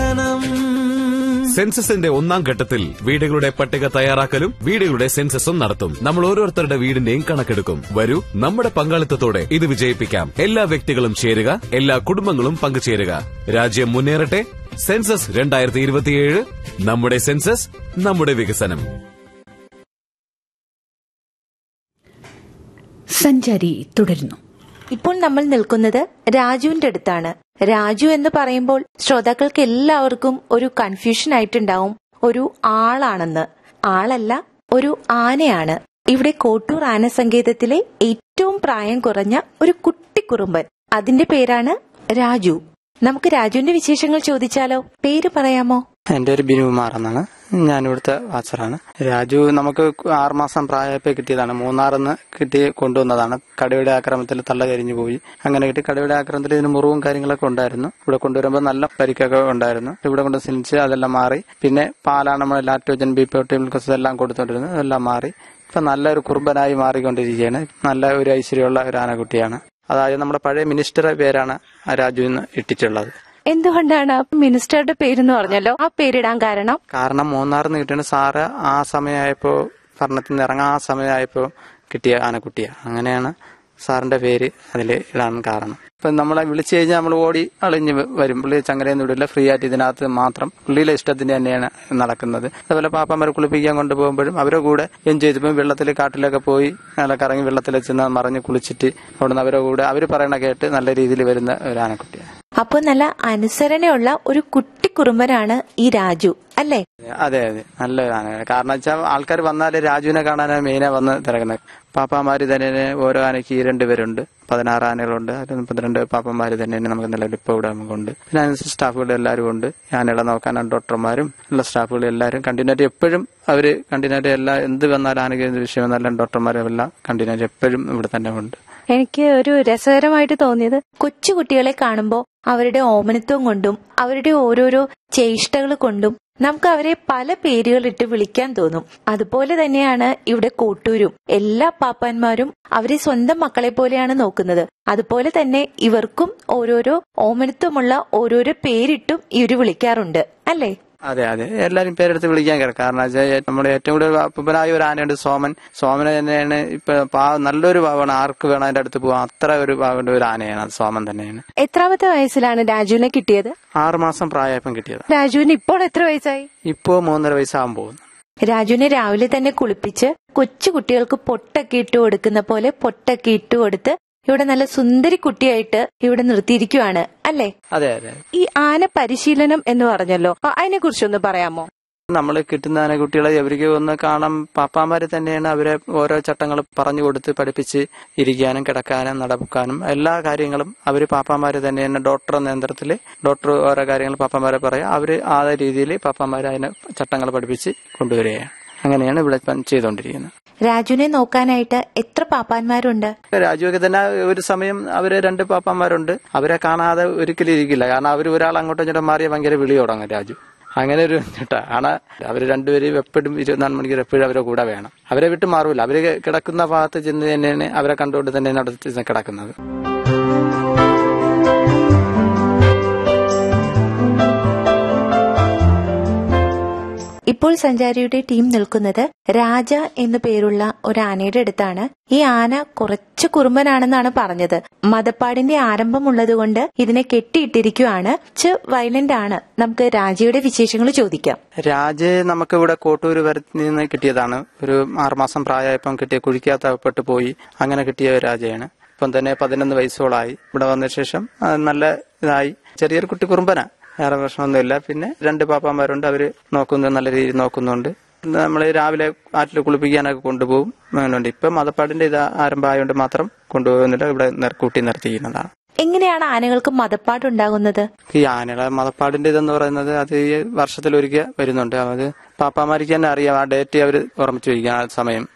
വികസനം സെൻസസിന്റെ ഒന്നാം ഘട്ടത്തിൽ വീടുകളുടെ പട്ടിക തയ്യാറാക്കലും വീടുകളുടെ സെൻസസും നടത്തും നമ്മൾ ഓരോരുത്തരുടെ വീടിന്റെയും കണക്കെടുക്കും വരൂ നമ്മുടെ പങ്കാളിത്തത്തോടെ ഇത് വിജയിപ്പിക്കാം എല്ലാ വ്യക്തികളും ചേരുക എല്ലാ കുടുംബങ്ങളും പങ്കുചേരുക രാജ്യം മുന്നേറട്ടെ സെൻസസ് രണ്ടായിരത്തി ഇരുപത്തിയേഴ് നമ്മുടെ സെൻസസ് നമ്മുടെ വികസനം സഞ്ചാരി തുടരുന്നു ഇപ്പോൾ നമ്മൾ നിൽക്കുന്നത് രാജുവിന്റെ അടുത്താണ് രാജു എന്ന് പറയുമ്പോൾ ശ്രോതാക്കൾക്ക് എല്ലാവർക്കും ഒരു കൺഫ്യൂഷൻ ആയിട്ടുണ്ടാവും ഒരു ആളാണെന്ന് ആളല്ല ഒരു ആനയാണ് ഇവിടെ കോട്ടൂർ ആന സങ്കേതത്തിലെ ഏറ്റവും പ്രായം കുറഞ്ഞ ഒരു കുട്ടിക്കുറുമ്പൻ അതിന്റെ പേരാണ് രാജു നമുക്ക് രാജുവിന്റെ വിശേഷങ്ങൾ ചോദിച്ചാലോ പേര് പറയാമോ എന്റെ ഒരു ബിനുകുമാർ എന്നാണ് ഞാൻ ഇവിടുത്തെ വാച്ചറാണ് രാജു നമുക്ക് ആറുമാസം പ്രായമായപ്പോൾ കിട്ടിയതാണ് മൂന്നാറിന്ന് കിട്ടി കൊണ്ടുവന്നതാണ് കടയുടെ ആക്രമണത്തിൽ തള്ള കരിഞ്ഞു പോയി അങ്ങനെ കിട്ടി കടയുടെ ആക്രമണത്തിൽ ഇതിന് മുറിവും കാര്യങ്ങളൊക്കെ ഉണ്ടായിരുന്നു ഇവിടെ കൊണ്ടുവരുമ്പോൾ നല്ല പരിക്കൊക്കെ ഉണ്ടായിരുന്നു ഇവിടെ കൊണ്ട് സിനിച്ച് അതെല്ലാം മാറി പിന്നെ പാലാണ് നമ്മൾ ലാക്ടോജൻ ബി പ്രോട്ടീൻ എല്ലാം കൊടുത്തോണ്ടിരുന്നത് അതെല്ലാം മാറി ഇപ്പൊ നല്ലൊരു കുറുമ്പനായി മാറിക്കൊണ്ടിരിക്കുകയാണ് നല്ല ഒരു ഐശ്വര്യമുള്ള ഒരു ആനക്കുട്ടിയാണ് അതായത് നമ്മുടെ പഴയ മിനിസ്റ്ററുടെ പേരാണ് ആ രാജു എന്ന് ഇട്ടിട്ടുള്ളത് എന്തുകൊണ്ടാണ് ആ മിനിസ്റ്ററുടെ പേരെന്ന് പറഞ്ഞല്ലോ ആ പേരിടാൻ കാരണം കാരണം മൂന്നാറിന്ന് കിട്ടുന്ന സാറ് ആ സമയമായപ്പോ ഭരണത്തിൽ നിന്ന് ഇറങ്ങാൻ ആ സമയമായപ്പോ കിട്ടിയ ആനക്കുട്ടിയാ അങ്ങനെയാണ് സാറിന്റെ പേര് അതിൽ ഇടാൻ കാരണം ഇപ്പൊ നമ്മളെ വിളിച്ചു കഴിഞ്ഞാൽ നമ്മൾ ഓടി അളിഞ്ഞ് വ- വരും പുള്ളി ചങ്ങരയൊന്നും വിടില്ല ഫ്രീ ആയിട്ട് ഇതിനകത്ത് മാത്രം പുള്ളിയിലെ ഇഷ്ടത്തിന് തന്നെയാണ് നടക്കുന്നത് അതുപോലെ പാപ്പന്മാരെ കുളിപ്പിക്കാൻ കൊണ്ടുപോകുമ്പോഴും അവരെ കൂടെ എൻജോയ് ചെയ്തപ്പോൾ വെള്ളത്തിൽ കാട്ടിലൊക്കെ പോയി നല്ല കറങ്ങി വെള്ളത്തിൽ ചെന്ന് മറിഞ്ഞ് കുളിച്ചിട്ട് അവിടുന്ന് അവരെ കൂടെ അവർ പറയണ കേട്ട് നല്ല രീതിയിൽ വരുന്ന ഒരു ആനക്കുട്ടിയാണ് അപ്പൊ നല്ല അനുസരണയുള്ള ഒരു കുട്ടിക്കുറുമ്പനാണ് ഈ രാജു അല്ലേ അതെ അതെ നല്ലൊരാണ് കാരണം വെച്ചാൽ ആൾക്കാർ വന്നാല് രാജുവിനെ കാണാനാണ് മെയിനാ വന്ന് തിരക്കുന്നത് പാപ്പാമാര് തന്നെ ഓരോ ആനയ്ക്ക് രണ്ട് പേരുണ്ട് പതിനാറ് ആനകളുണ്ട് അതിൽ മുപ്പത്തിരണ്ട് പാപ്പന്മാര് തന്നെ നമുക്ക് നിലവിൽ ഇപ്പോൾ ഇവിടെ നമുക്കുണ്ട് പിന്നെ അതിനനുസരിച്ച് സ്റ്റാഫുകൾ എല്ലാവരും ഉണ്ട് ആനകളെ നോക്കാൻ ഡോക്ടർമാരും ഉള്ള സ്റ്റാഫുകൾ എല്ലാവരും കണ്ടിന്യൂറ്റി എപ്പോഴും അവര് കണ്ടിന്യൂറ്റി എല്ലാ എന്ത് വന്നാലും ആനയ്ക്ക് എന്ത് വിഷയം വന്നാലും ഡോക്ടർമാരും എല്ലാം കണ്ടിന്യൂറ്റി എപ്പോഴും ഇവിടെ തന്നെ ഉണ്ട് എനിക്ക് ഒരു രസകരമായിട്ട് തോന്നിയത് കൊച്ചു കുട്ടികളെ കാണുമ്പോൾ അവരുടെ ഓമനത്വം കൊണ്ടും അവരുടെ ഓരോരോ ചേഷ്ടകൾ കൊണ്ടും നമുക്ക് അവരെ പല പേരുകളിട്ട് വിളിക്കാൻ തോന്നും അതുപോലെ തന്നെയാണ് ഇവിടെ കോട്ടൂരും എല്ലാ പാപ്പാന്മാരും അവരെ സ്വന്തം മക്കളെ പോലെയാണ് നോക്കുന്നത് അതുപോലെ തന്നെ ഇവർക്കും ഓരോരോ ഓമനത്വമുള്ള ഓരോരോ പേരിട്ടും ഇവര് വിളിക്കാറുണ്ട് അല്ലേ അതെ അതെ എല്ലാരും പേരെടുത്ത് വിളിക്കാൻ കയറും കാരണം വെച്ചാൽ നമ്മുടെ ഏറ്റവും കൂടുതൽ അപ്പനായ ഒരു ആനയുണ്ട് സോമൻ സോമനെ തന്നെയാണ് ഇപ്പൊ പാവ നല്ലൊരു പാവാണ് ആർക്ക് വേണം അതിന്റെ അടുത്ത് പോവാൻ അത്ര ഒരു പാവന്റെ ഒരു ആനയാണ് അത് സോമൻ തന്നെയാണ് എത്രാമത്തെ വയസ്സിലാണ് രാജുവിനെ കിട്ടിയത് ആറ് മാസം പ്രായപ്പം കിട്ടിയത് രാജുവിന് ഇപ്പോൾ എത്ര വയസ്സായി ഇപ്പോ മൂന്നര വയസ്സാകാൻ പോകുന്നു രാജുവിനെ രാവിലെ തന്നെ കുളിപ്പിച്ച് കൊച്ചു കുട്ടികൾക്ക് പൊട്ടൊക്കെ ഇട്ട് കൊടുക്കുന്ന പോലെ പൊട്ടൊക്കെ ഇട്ട് കൊടുത്ത് ഇവിടെ നല്ല സുന്ദരി കുട്ടിയായിട്ട് ഇവിടെ നിർത്തിയിരിക്കുവാണ് അല്ലേ അതെ അതെ ഈ ആന പരിശീലനം എന്ന് പറഞ്ഞല്ലോ അതിനെ കുറിച്ചൊന്ന് പറയാമോ നമ്മൾ കിട്ടുന്ന ആനക്കുട്ടികളെ അവർക്ക് ഒന്ന് കാണാൻ പാപ്പാമാര് തന്നെയാണ് അവരെ ഓരോ ചട്ടങ്ങൾ പറഞ്ഞു കൊടുത്ത് പഠിപ്പിച്ച് ഇരിക്കാനും കിടക്കാനും നടക്കാനും എല്ലാ കാര്യങ്ങളും അവര് പാപ്പാമാര് തന്നെയാണ് ഡോക്ടർ നേതൃത്വത്തിൽ ഡോക്ടർ ഓരോ കാര്യങ്ങൾ പാപ്പാമാരെ പറയാം അവര് ആ രീതിയിൽ പാപ്പാമാര് അതിനെ ചട്ടങ്ങൾ പഠിപ്പിച്ച് കൊണ്ടുവരികയാണ് അങ്ങനെയാണ് ഇവിടെ ഇപ്പം ചെയ്തുകൊണ്ടിരിക്കുന്നത് രാജുവിനെ നോക്കാനായിട്ട് എത്ര പാപ്പാന്മാരുണ്ട് രാജുവൊക്കെ തന്നെ ഒരു സമയം അവര് രണ്ട് പാപ്പന്മാരുണ്ട് അവരെ കാണാതെ ഒരിക്കലും ഇരിക്കില്ല കാരണം അവർ ഒരാൾ അങ്ങോട്ടും ഇങ്ങോട്ടും മാറിയ ഭയങ്കര വിളി തുടങ്ങും രാജു അങ്ങനെ ഒരു ചേട്ടാ ആണ് അവര് രണ്ടുപേരും എപ്പോഴും ഇരുപത്തിനാല് മണിക്കൂർ എപ്പോഴും അവരെ കൂടെ വേണം അവരെ വിട്ട് മാറൂല അവര് കിടക്കുന്ന ഭാഗത്ത് ചെന്ന് തന്നെയാണ് അവരെ കണ്ടുകൊണ്ട് തന്നെയാണ് അവിടെ കിടക്കുന്നത് ഇപ്പോൾ സഞ്ചാരിയുടെ ടീം നിൽക്കുന്നത് രാജ എന്നു പേരുള്ള ഒരു ആനയുടെ അടുത്താണ് ഈ ആന കുറച്ച് കുറുമ്പനാണെന്നാണ് പറഞ്ഞത് മതപ്പാടിന്റെ ആരംഭമുള്ളതുകൊണ്ട് ഇതിനെ കെട്ടിയിട്ടിരിക്കുവാണ് കുറച്ച് വയലന്റ് ആണ് നമുക്ക് രാജയുടെ വിശേഷങ്ങൾ ചോദിക്കാം രാജ് നമുക്ക് ഇവിടെ കോട്ടൂര് വരത്തിൽ നിന്ന് കിട്ടിയതാണ് ഒരു ആറുമാസം പ്രായമായപ്പം കിട്ടിയ കുഴിക്കകത്ത് അകപ്പെട്ട് പോയി അങ്ങനെ കിട്ടിയ ഒരു രാജയാണ് ഇപ്പം തന്നെ പതിനൊന്ന് വയസ്സോളായി ഇവിടെ വന്ന ശേഷം ആ, നല്ല ഇതായി ചെറിയൊരു കുട്ടി കുറുമ്പനാ വേറെ പ്രശ്നമൊന്നുമില്ല പിന്നെ രണ്ട് പാപ്പാന്മാരുണ്ട് അവര് നോക്കുന്നു നല്ല രീതിയിൽ നോക്കുന്നുണ്ട് നമ്മൾ രാവിലെ ആറ്റിൽ കുളിപ്പിക്കാനൊക്കെ കൊണ്ടുപോകും അങ്ങനെയുണ്ട് ഇപ്പം മതപ്പാടിന്റെ ഇത് ആരംഭമായതുകൊണ്ട് മാത്രം കൊണ്ടുപോകുന്നില്ല ഇവിടെ നിർ- കൂട്ടി നിർത്തിയിരിക്കുന്നതാണ് എങ്ങനെയാണ് ആനകൾക്ക് മതപ്പാടുണ്ടാകുന്നത് ഈ ആനകളെ മതപ്പാടിന്റെ ഇതെന്ന് പറയുന്നത് അത് ഈ വർഷത്തിലൊരിക്കൽ വരുന്നുണ്ട് അത് പാപ്പാമാർക്ക് തന്നെ അറിയാം ആ ഡേറ്റ് അവർ ഓർമ്മിച്ച് വയ്ക്കുക ആ സമയം